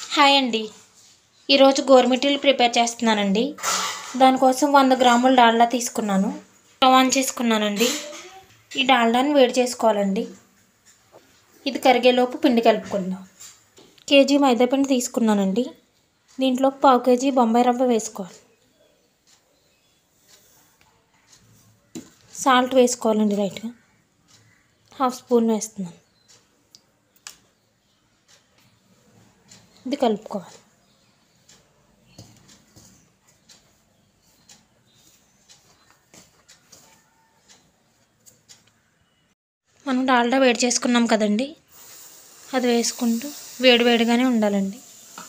hi అండి ఈరోజు గోర్మిటీలు prepare చేస్తున్నానండి దానికోసం వంద గ్రాముల డాల్డా తీసుకున్నాను స్టవ్ ఆన్ చేసుకున్నానండి ఈ డాల్డాని వేడి చేసుకోవాలండి ఇది కరిగేలోపు పిండి కలుపుకుందాం కేజీ మైదా పిండి తీసుకున్నానండి దీంట్లో పావు కేజీ బొంబాయి రవ్వ వేసుకోవాలి సాల్ట్ వేసుకోవాలండి రైట్గా హాఫ్ స్పూన్ వేస్తున్నాను ఇది కలుపుకోవాలి మనం డాల్డా వేడి చేసుకున్నాం కదండి అది వేసుకుంటూ వేడి వేడిగానే ఉండాలండి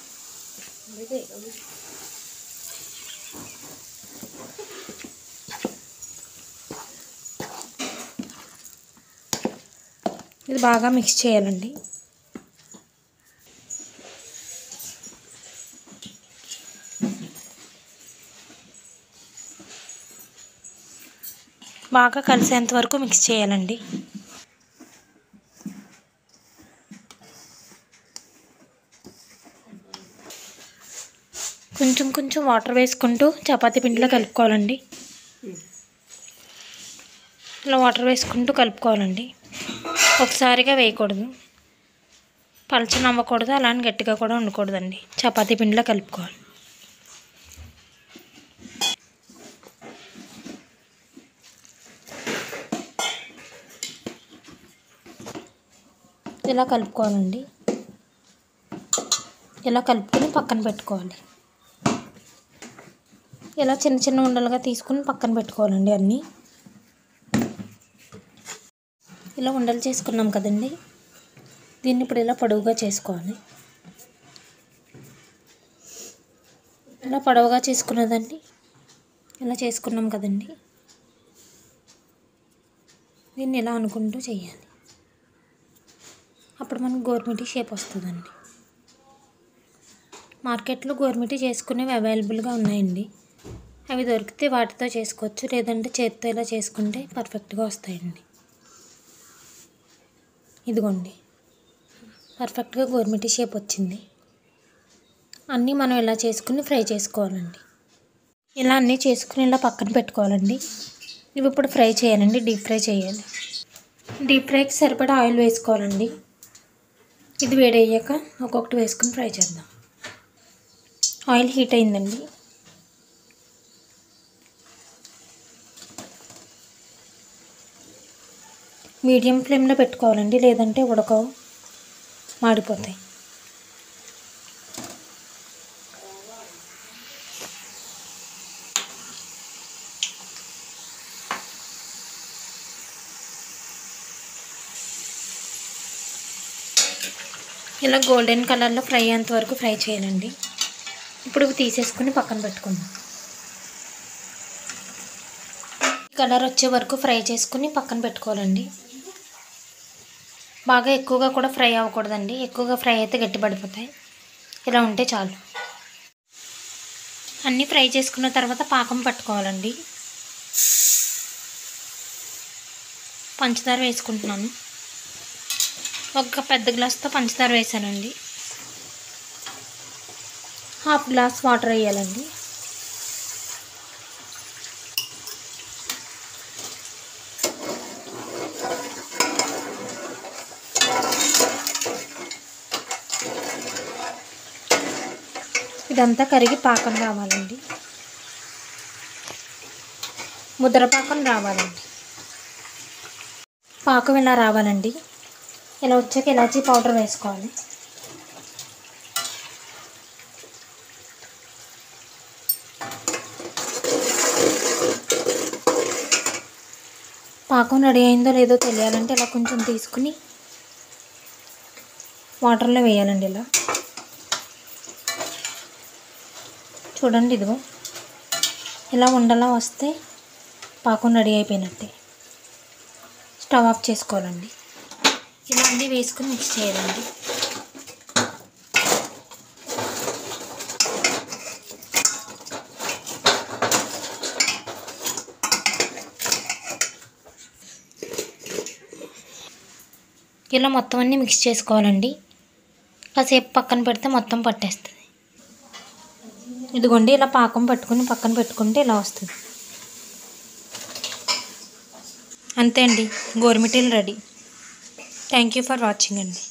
ఇది బాగా మిక్స్ చేయాలండి బాగా కలిసేంత వరకు మిక్స్ చేయాలండి కొంచెం కొంచెం వాటర్ వేసుకుంటూ చపాతీ పిండిలో కలుపుకోవాలండి ఇలా వాటర్ వేసుకుంటూ కలుపుకోవాలండి ఒకసారిగా వేయకూడదు పలచన అవ్వకూడదు అలానే గట్టిగా కూడా ఉండకూడదండి చపాతీ పిండిలో కలుపుకోవాలి ఇలా కలుపుకోవాలండి ఇలా కలుపుకొని పక్కన పెట్టుకోవాలి ఇలా చిన్న చిన్న ఉండలుగా తీసుకుని పక్కన పెట్టుకోవాలండి అన్నీ ఇలా ఉండలు చేసుకున్నాం కదండి దీన్ని ఇప్పుడు ఇలా పొడవుగా చేసుకోవాలి ఇలా పొడవుగా చేసుకున్నదండి ఇలా చేసుకున్నాం కదండి దీన్ని ఇలా అనుకుంటూ చేయాలి అప్పుడు మనకు గోర్మిటీ షేప్ వస్తుందండి మార్కెట్లో గోర్మిటీ చేసుకునేవి అవైలబుల్గా ఉన్నాయండి అవి దొరికితే వాటితో చేసుకోవచ్చు లేదంటే చేతితో ఇలా చేసుకుంటే పర్ఫెక్ట్గా వస్తాయండి ఇదిగోండి పర్ఫెక్ట్గా గోర్మిటీ షేప్ వచ్చింది అన్నీ మనం ఇలా చేసుకుని ఫ్రై చేసుకోవాలండి ఇలా అన్నీ చేసుకుని ఇలా పక్కన పెట్టుకోవాలండి ఇవి ఇప్పుడు ఫ్రై చేయాలండి డీప్ ఫ్రై చేయాలి డీప్ ఫ్రైకి సరిపడా ఆయిల్ వేసుకోవాలండి ఇది వేడయ్యాక ఒక్కొక్కటి వేసుకుని ఫ్రై చేద్దాం ఆయిల్ హీట్ అయిందండి మీడియం ఫ్లేమ్లో పెట్టుకోవాలండి లేదంటే ఉడకవు మాడిపోతాయి ఇలా గోల్డెన్ కలర్లో ఫ్రై అయ్యేంత వరకు ఫ్రై చేయాలండి ఇప్పుడు ఇవి తీసేసుకుని పక్కన పెట్టుకుందాం కలర్ వచ్చే వరకు ఫ్రై చేసుకుని పక్కన పెట్టుకోవాలండి బాగా ఎక్కువగా కూడా ఫ్రై అవ్వకూడదండి ఎక్కువగా ఫ్రై అయితే గట్టిపడిపోతాయి ఇలా ఉంటే చాలు అన్నీ ఫ్రై చేసుకున్న తర్వాత పాకం పట్టుకోవాలండి పంచదార వేసుకుంటున్నాను ఒక పెద్ద గ్లాస్తో పంచదార వేసానండి హాఫ్ గ్లాస్ వాటర్ వేయాలండి ఇదంతా కరిగి పాకం రావాలండి ముద్ర పాకం రావాలండి పాకం ఇలా రావాలండి ఇలా వచ్చాక ఇలాచీ పౌడర్ వేసుకోవాలి పాకం రెడీ అయిందో లేదో తెలియాలంటే ఇలా కొంచెం తీసుకుని వాటర్లో వేయాలండి ఇలా చూడండి ఇదిగో ఇలా ఉండలా వస్తే పాకం రెడీ అయిపోయినట్టే స్టవ్ ఆఫ్ చేసుకోవాలండి ఇలా అన్నీ వేసుకుని మిక్స్ చేయాలండి ఇలా మొత్తం అన్నీ మిక్స్ చేసుకోవాలండి కాసేపు పక్కన పెడితే మొత్తం పట్టేస్తుంది ఇదిగోండి ఇలా పాకం పట్టుకుని పక్కన పెట్టుకుంటే ఇలా వస్తుంది అంతే అండి గోరుమిటీలు ready thank you for watching అండి